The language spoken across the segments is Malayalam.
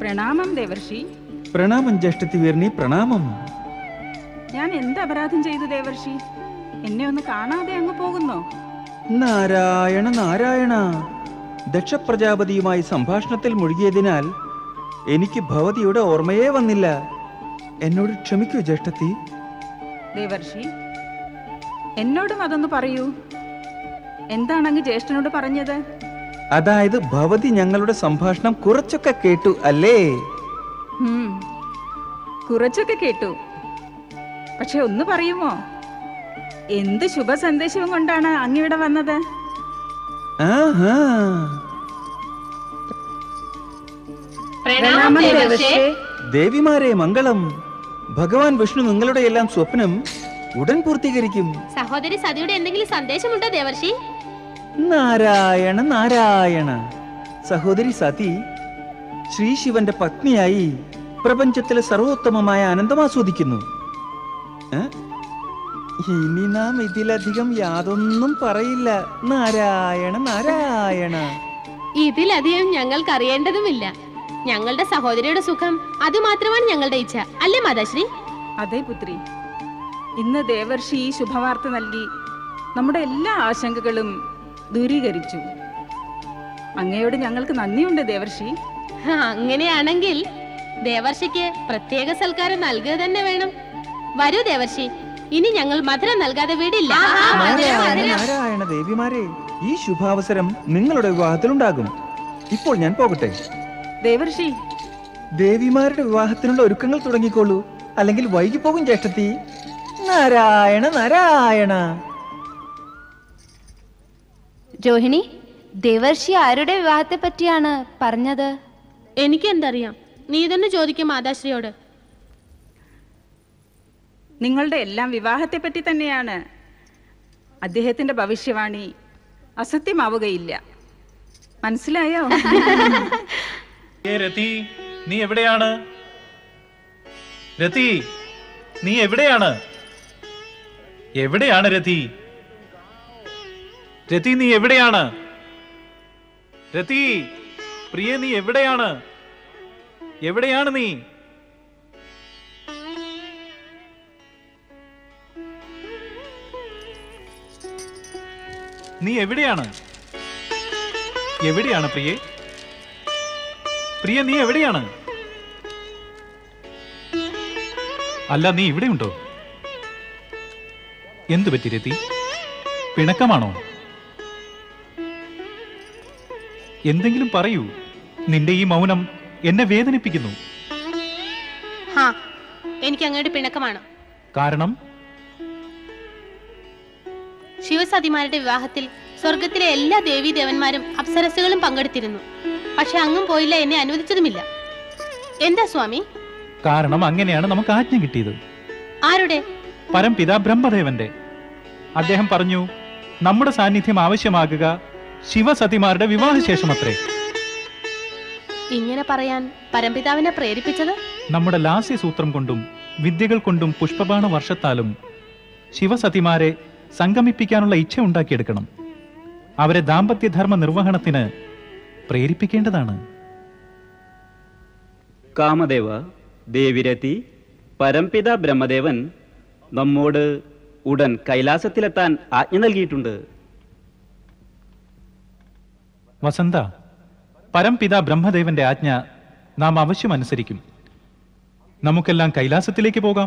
പ്രണാമം ദേവർഷി പ്രണാമം ജ്യേഷ്ഠത്തി വീർണി പ്രണാമം ഞാൻ എന്ത് അപരാധം ചെയ്തു ദേവർഷി എന്നെ ഒന്ന് കാണാതെ അങ്ങ് പോകുന്നോ നാരായണ നാരായണ ദക്ഷ പ്രജാപതിയുമായി സംഭാഷണത്തിൽ മുഴുകിയതിനാൽ എനിക്ക് ഭവതിയുടെ ഓർമ്മയേ വന്നില്ല എന്നോട് ക്ഷമിക്കൂ ജ്യേഷ്ഠത്തി ദേവർഷി എന്നോടും അതൊന്ന് പറയൂ എന്താണ് അങ്ങ് ജ്യേഷ്ഠനോട് പറഞ്ഞത് അതായത് ഭവതി ഞങ്ങളുടെ സംഭാഷണം കുറച്ചൊക്കെ കേട്ടു അല്ലേ ഹും, കുറച്ചൊക്കെ കേട്ടു പക്ഷെ ഒന്ന് പറയുമോ എന്ത് ശുഭ സന്ദേശവും കൊണ്ടാണ് അങ്ങിവിടെ വന്നത് ആഹാ പ്രണാമം ദേവർഷേ ദേവിമാരെ മംഗളം ഭഗവാൻ വിഷ്ണു നിങ്ങളുടെ എല്ലാം സ്വപ്നം ഉടൻ പൂർത്തീകരിക്കും സഹോദരി സതിയുടെ എന്തെങ്കിലും സന്ദേശമുണ്ടോ ദേവർഷി നാരായണ നാരായണ സഹോദരി സതി ശ്രീ ശിവന്റെ പത്നിയായി പ്രപഞ്ചത്തിലെ സർവോത്തമമായ ആനന്ദം ആസ്വദിക്കുന്നു ഏ? ഇനി നാം ഇതിലധികം യാതൊന്നും പറയില്ല നാരായണ നാരായണ ഇതിലധികം ഞങ്ങൾക്ക് അറിയേണ്ടതുമില്ല ഞങ്ങളുടെ സഹോദരിയുടെ സുഖം അതുമാത്രമാണ് ഞങ്ങളുടെ ഇച്ഛ അല്ലേ മാതാശ്രീ അതെ പുത്രി ഇന്ന് ദേവർഷി ഈ ശുഭവാർത്ത നൽകി നമ്മുടെ എല്ലാ ആശങ്കകളും ദൂരീകരിച്ചു അങ്ങയോട് ഞങ്ങൾക്ക് നന്ദിയുണ്ട് ദേവർഷി ഹാ, അങ്ങനെയാണെങ്കിൽ ദേവർഷിക്ക് പ്രത്യേക സൽക്കാരം നൽകുക തന്നെ വേണം വരൂ ദേവർഷി ഇനി ഞങ്ങൾ മധുരം നൽകാതെ വിടില്ല നാരായണ നാരായണ ദേവിമാരെ ഈ ശുഭാവസരം നിങ്ങളുടെ വിവാഹത്തിലുണ്ടാകും ഇപ്പോൾ ഞാൻ പോകട്ടെ ദേവർഷി ദേവിമാരുടെ വിവാഹത്തിനുള്ള ഒരുക്കങ്ങൾ തുടങ്ങിക്കോളൂ അല്ലെങ്കിൽ വൈകിപ്പോകും ജ്യേഷ്ഠത്തി നാരായണ നാരായണ രോഹിണി ദേവർഷി ആരുടെ വിവാഹത്തെ പറ്റിയാണ് പറഞ്ഞത് എനിക്ക് എന്തറിയാം നീ തന്നെ ചോദിക്കും മാതാശ്രീയോട് നിങ്ങളുടെ എല്ലാം വിവാഹത്തെ പറ്റി തന്നെയാണ് അദ്ദേഹത്തിന്റെ ഭവിഷ്യവാണി അസത്യമാവുകയില്ല മനസ്സിലായോ ഏ രതി നീ എവിടെയാണ് രതി നീ എവിടെയാണ് എവിടെയാണ് രതി രതി നീ എവിടെയാണ് രതി പ്രിയ നീ എവിടെയാണ് എവിടെയാണ് നീ നീ എവിടെയാണ് എവിടെയാണ് പ്രിയേ പ്രിയ നീ എവിടെയാണ് അല്ല നീ ഇവിടെയുണ്ടോ എന്തു പറ്റി രതി പിണക്കമാണോ എന്തെങ്കിലും പറയൂ നിന്റെ ഈ മൗനം എന്നെ വേദനിപ്പിക്കുന്നു ഹാ എനിക്ക് അങ്ങോട്ട് പിണക്കമാണ് കാരണം ശിവസതിമാരുടെ വിവാഹത്തിൽ സ്വർഗത്തിലെ എല്ലാ ദേവീദേവന്മാരും അപ്സരസുകളും പങ്കെടുത്തിരുന്നു പക്ഷെ അങ്ങും പോയില്ല എന്നെ അനുവദിച്ചതുമില്ല എന്താ സ്വാമി കാരണം അങ്ങനെയാണ് നമുക്ക് ആജ്ഞ കിട്ടിയത് ആരുടെ പരംപിത ബ്രഹ്മദേവന്റെ അദ്ദേഹം പറഞ്ഞു നമ്മുടെ സാന്നിധ്യം ആവശ്യമാകുക ശിവസതിമാരുടെ വിവാഹശേഷമത്രേ ഇങ്ങനെ പറയാൻ പരംപിതാവിനെ പ്രേരിപ്പിച്ചത് നമ്മുടെ ലാസ്യസൂത്രം കൊണ്ടും വിദ്യകൾ കൊണ്ടും പുഷ്പബാണ വർഷത്താലും ശിവസതിമാരെ സംഗമിപ്പിക്കാനുള്ള ഇച്ഛ ഉണ്ടാക്കിയെടുക്കണം അവരെ ദാമ്പത്യധർമ്മ നിർവഹണത്തിന് പ്രേരിപ്പിക്കേണ്ടതാണ് കാമദേവ ദേവിരതി പരംപിത ബ്രഹ്മദേവൻ നമ്മോട് ഉടൻ കൈലാസത്തിലെത്താൻ ആജ്ഞ നൽകിയിട്ടുണ്ട് വസന്ത പരംപിത ബ്രഹ്മദേവന്റെ ആജ്ഞ നാം അവശ്യം അനുസരിക്കും നമുക്കെല്ലാം കൈലാസത്തിലേക്ക് പോകാം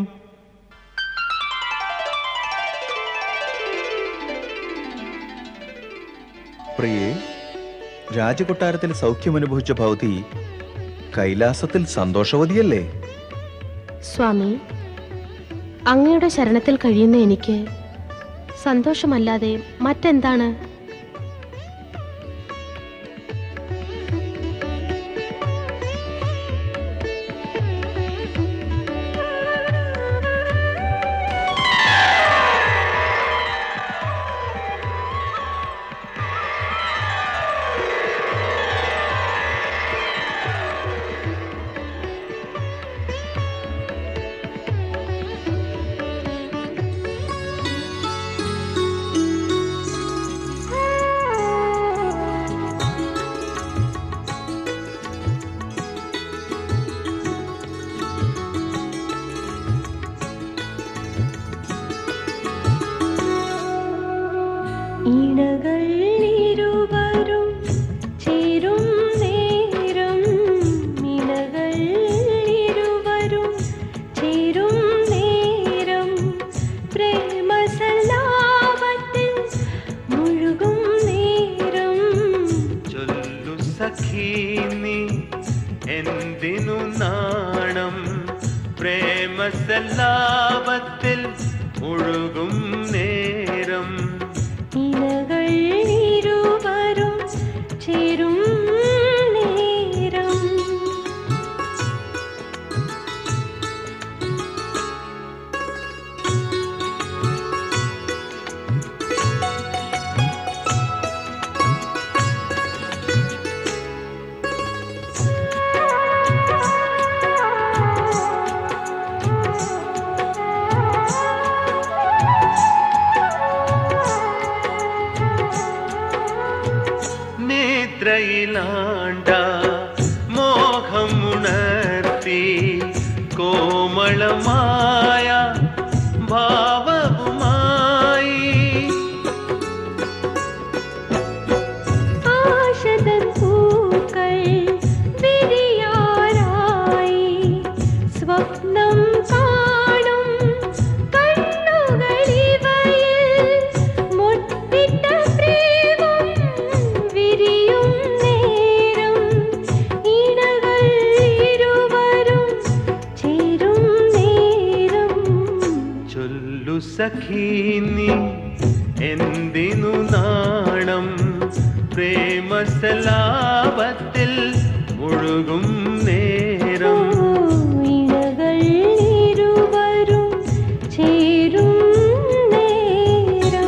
പ്രിയേ രാജകൊട്ടാരത്തിൽ സൗഖ്യമനുഭവിച്ച ഭവതി കൈലാസത്തിൽ സന്തോഷവതിയല്ലേ സ്വാമി അങ്ങയുടെ ശരണത്തിൽ കഴിയുന്ന എനിക്ക് സന്തോഷമല്ലാതെ മറ്റെന്താണ് നീ എന്തിനു നാണം പ്രേമസല്ലാപത്തിൽ ഒഴുകും നേരം ഇലകൾ ഇരുവരും ചേരും നേരം നേത്രയിലാണ്ട മോഹമുണർത്തി കോമളമായ ഭാവവുമായി ആശതൻ പൂക്കൾ വിരിയാറായി സ്വപ്നം കാണും കണ്ണുകളിവയിൽ മുട്ടിട്ട പ്രേമം വിരിയും നേരം ഇണകൾ ഇരുവരും ചേരും നേരം ചൊല്ലു സഖീ നീ എന്തിനു നാണം പ്രേമസലാപത്തിൽ ഒഴുകും നേരം ഇണകൾ ഇരുവരും ചേരും നേരം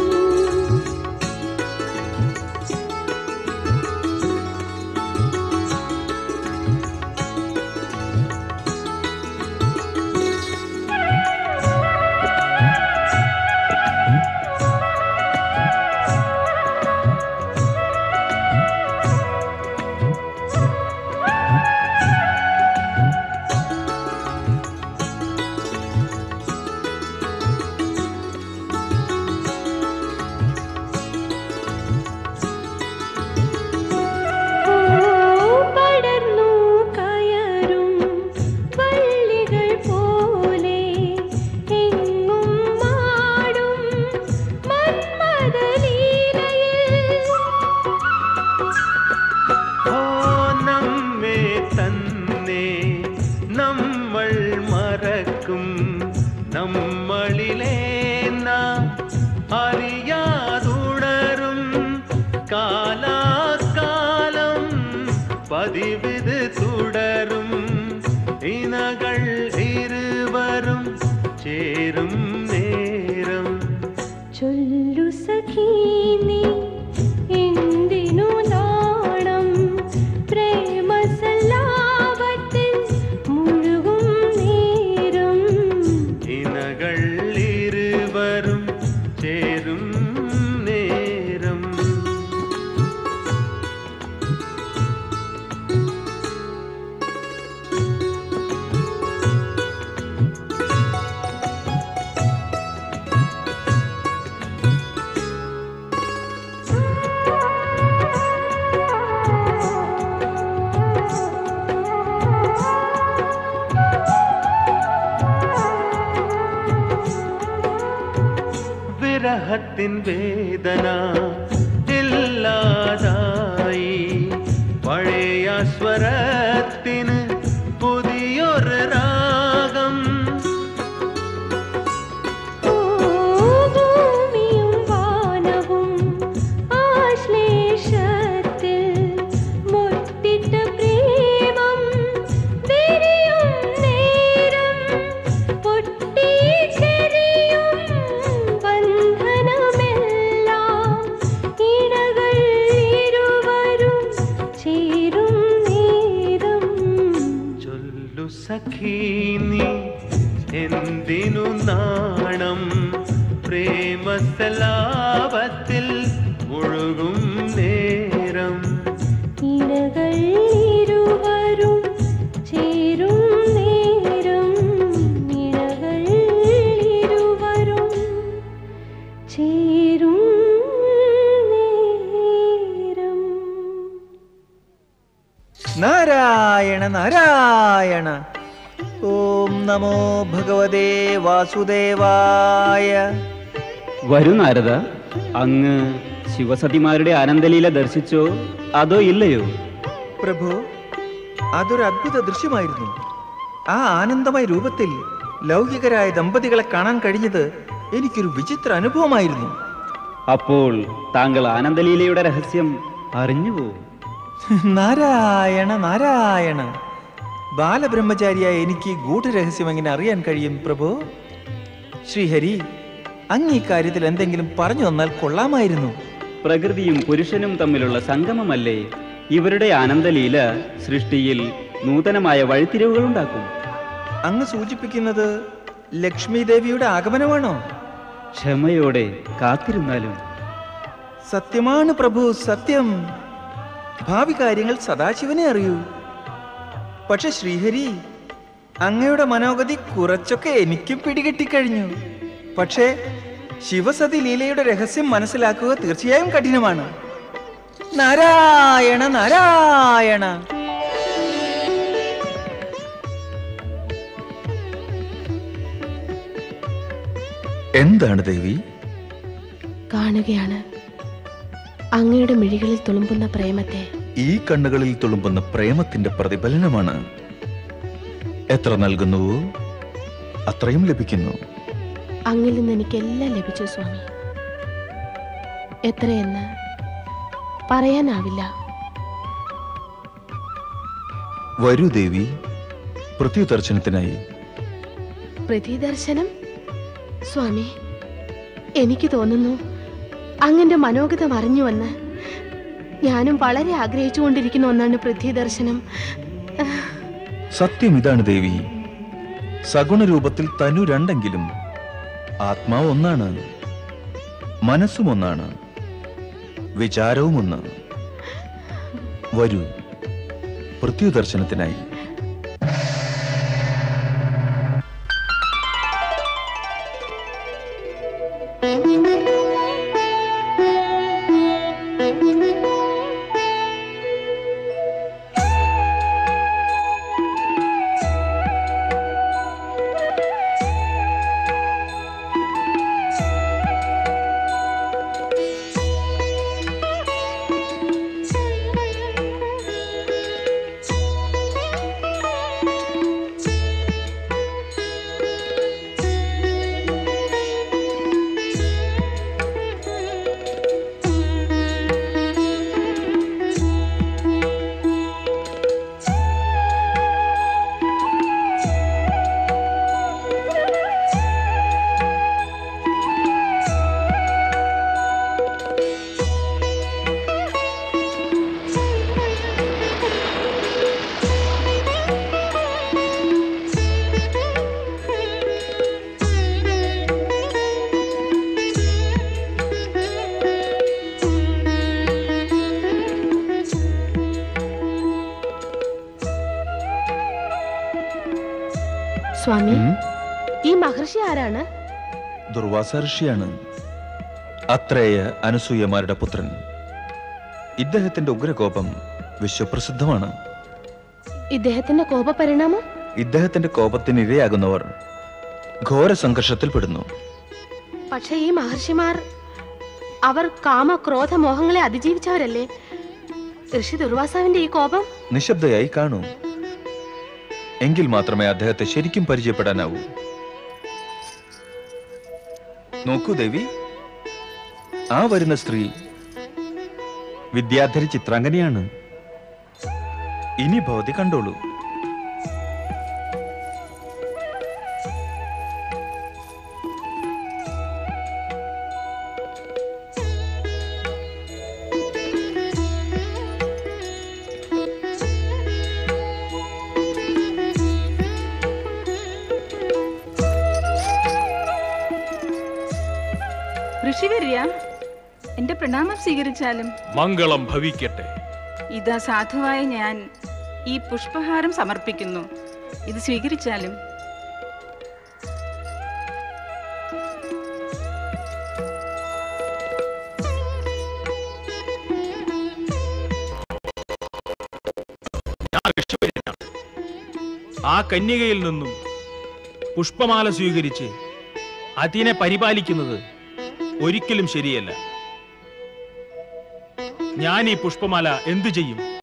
പടർന്നു കയറും വള്ളികൾ പോലെ എങ്ങും മാടും മന്മദലീലയിൽ ഓ നമ്മെ തന്നെ നമ്മൾ മറക്കും നമ്മളിലെ നാം അറിയാതുണരും കാലാകാലം പതിവിത് തുടരും ഇനകൾ ഇരുവരും ചേരും നേരം ചൊല്ലു സഖീ നീ എന്തിനു നാണം പ്രേമസല്ലാപത്തിൽ മുഴുകും നേരം ഇനകൾ ഇരുവരും ചേരും നേരം വിരഹത്തിൻ വേദന ഇല്ലാതായി പഴയ സ്വരത്തിന് പുതിയൊരു രാഗം ഭൂമിയും വാനവും ആശ്ലേഷത്തിൽ മുത്തിട്ട പ്രേമം വിരിയും നേരം പൊട്ടിച്ചെറിയും ബന്ധനമെല്ലാം ഇണകൾ ഇരുവരും ചേരും നേരം ചൊല്ലു സഖീ നീ എന്തിനു നാണം പ്രേമസലാപത്തിൽ മുഴുകും നേരം ഇണകൾ ഇരുവരും ചേരും നേരം ഇണകൾ ഇരുവരും ചേരും നേരം നാരായണ നാരായണ ഓം നമോ ഭഗവതേ വാസുദേവായ വരൂ നാരദ അങ്ങ് ശിവസതിമാരുടെ ആനന്ദലീല ദർശിച്ചോ അതോ ഇല്ലയോ പ്രഭു അതൊരു അദ്ഭുത ദൃശ്യമായിരുന്നു ആ ആനന്ദമായ രൂപത്തിൽ ലൗകികരായ ദമ്പതികളെ കാണാൻ കഴിഞ്ഞത് എനിക്കൊരു വിചിത്ര അനുഭവമായിരുന്നു അപ്പോൾ താങ്കൾ ആനന്ദലീലയുടെ രഹസ്യം അറിഞ്ഞുവോ നാരായണ നാരായണ ബാലബ്രഹ്മചാരിയായ എനിക്ക് ഈ ഗൂഢരഹസ്യം എങ്ങനെ അറിയാൻ കഴിയും പ്രഭു ശ്രീഹരി അങ്ങ് ഈ കാര്യത്തിൽ എന്തെങ്കിലും പറഞ്ഞു തന്നാൽ കൊള്ളാമായിരുന്നു പ്രകൃതിയും പുരുഷനും തമ്മിലുള്ള സംഗമമല്ലേ ഇവരുടെ ആനന്ദലീല സൃഷ്ടിയിൽ നൂതനമായ വഴിത്തിരിവുകൾ ഉണ്ടാക്കും അങ്ങ് സൂചിപ്പിക്കുന്നത് ലക്ഷ്മി ദേവിയുടെ ആഗമനമാണോ ക്ഷമയോടെ കാത്തിരുന്നാലും സത്യമാണ് പ്രഭു സത്യം ഭാവി കാര്യങ്ങൾ സദാശിവനെ അറിയൂ പക്ഷെ ശ്രീഹരി അങ്ങയുടെ മനോഗതി കുറച്ചൊക്കെ എനിക്കും പിടികിട്ടിക്കഴിഞ്ഞു പക്ഷേ ശിവസതി ലീലയുടെ രഹസ്യം മനസ്സിലാക്കുക തീർച്ചയായും കഠിനമാണ് നാരായണ നാരായണ എന്താണ് ദേവി കാണുകയാണ് അങ്ങയുടെ മിഴികളിൽ തുളുമ്പുന്ന പ്രേമത്തെ ഈ കണ്ണുകളിൽ തുളുമ്പുന്ന പ്രേമത്തിന്റെ പ്രതിഫലനമാണ് എത്ര നൽകുന്നുവോ അത്രയും ലഭിക്കുന്നു അങ്ങിൽ നിന്ന് എനിക്കെല്ലാം ലഭിച്ചു സ്വാമി എത്രയെന്ന് പറയാനാവില്ല വരൂ ദേവി പ്രത്യുദർശനത്തിനായി പ്രതിദർശനം സ്വാമി എനിക്ക് തോന്നുന്നു അങ്ങന്റെ മനോഗതം അറിഞ്ഞുവെന്ന് ഞാനും വളരെ ആഗ്രഹിച്ചുകൊണ്ടിരിക്കുന്ന ഒന്നാണ് പൃഥ്വിദർശനം സത്യം ഇതാണ് ദേവി സഗുണരൂപത്തിൽ തനു രണ്ടെങ്കിലും ആത്മാവ് ഒന്നാണ് മനസ്സും ഒന്നാണ് വിചാരവും ഒന്ന് വരൂ പ്രത്യുദർശനത്തിനായി സ്വാമി ഉം? ഈ മഹർഷി ആരാണ് ദുർവാസ ഋഷിയാണ് അത്രേയ അനസൂയമാരുടെ പുത്രൻ ഇദ്ദേഹത്തിന്റെ ഉഗ്രകോപം വിശ്വപ്രസിദ്ധമാണ് ഇദ്ദേഹത്തിന്റെ കോപപരിണാമം ഇദ്ദേഹത്തിന്റെ കോപത്തിന് ഇരയാകുന്നവർ ഘോര സംഘർഷത്തിൽപ്പെടുന്നു പക്ഷേ ഈ മഹർഷിമാർ അവർ കാമ ക്രോധ മോഹങ്ങളെ അതിജീവിച്ചവരല്ലേ ഋഷി ദുർവാസാവിന്റെ ഈ കോപം നിശബ്ദയായി കാണൂ എങ്കിൽ മാത്രമേ അദ്ദേഹത്തെ ശരിക്കും പരിചയപ്പെടാനാവൂ നോക്കൂ ദേവി ആ വരുന്ന സ്ത്രീ വിദ്യാധരി ചിത്രാംഗനിയാണ് ഇനി ഭവതി കണ്ടോളൂ ഋഷിവര്യ എന്റെ പ്രണാമം സ്വീകരിച്ചാലും മംഗളം ഭവിക്കട്ടെ ഇതാ സാധുവായ ഞാൻ ഈ പുഷ്പഹാരം സമർപ്പിക്കുന്നു ഇത് സ്വീകരിച്ചാലും ആ കന്യകയിൽ നിന്നും പുഷ്പമാല സ്വീകരിച്ച് അതിനെ പരിപാലിക്കുന്നത് ഒരിക്കലും ശരിയല്ല ഞാൻ ഈ പുഷ്പമാല എന്തു ചെയ്യും